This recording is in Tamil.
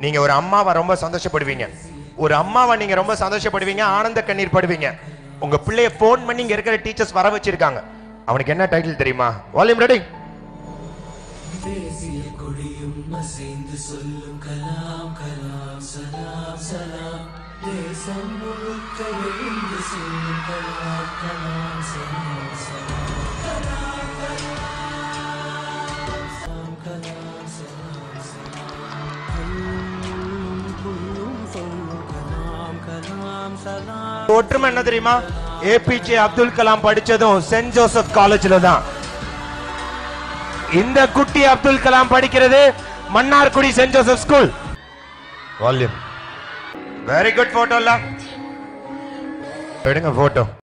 நீங்க ஒரு அம்மாவை ரொம்ப சந்தோஷப்படுவீங்க ஒரு அம்மாவை நீங்க ரொம்ப சந்தோஷப்படுவீங்க ஆனந்த கண்ணீர் படுவீங்க உங்க பிள்ளைய ஃபோன் பண்ணி இங்க இருக்கிற டீச்சர்ஸ் வர வச்சிருக்காங்க அவனுக்கு என்ன டைட்டில் தெரியுமா வால்யூம் ரெடி தேசிய கொடியும் அசைந்து சொல்லும் கலாம் கலாம் சலாம் சலாம் தேசம் முழுக்க எழுந்து சொல்லும் கலாம் கலாம் சலாம் சலாம் கலாம் கலாம் சலாம் சலாம் புல்லும் புல்லும் சொல்லும் கலாம் கலாம் சலாம் ஒற்றுமை என்ன தெரியுமா ஏபிஜே அப்துல் கலாம் படிச்சதும் சென்ட் ஜோசப் காலேஜ்ல தான் இந்த குட்டி அப்துல் கலாம் படிக்கிறது Mannargudi saint Joseph school volume very good போட்டோல எடுங்க போட்டோ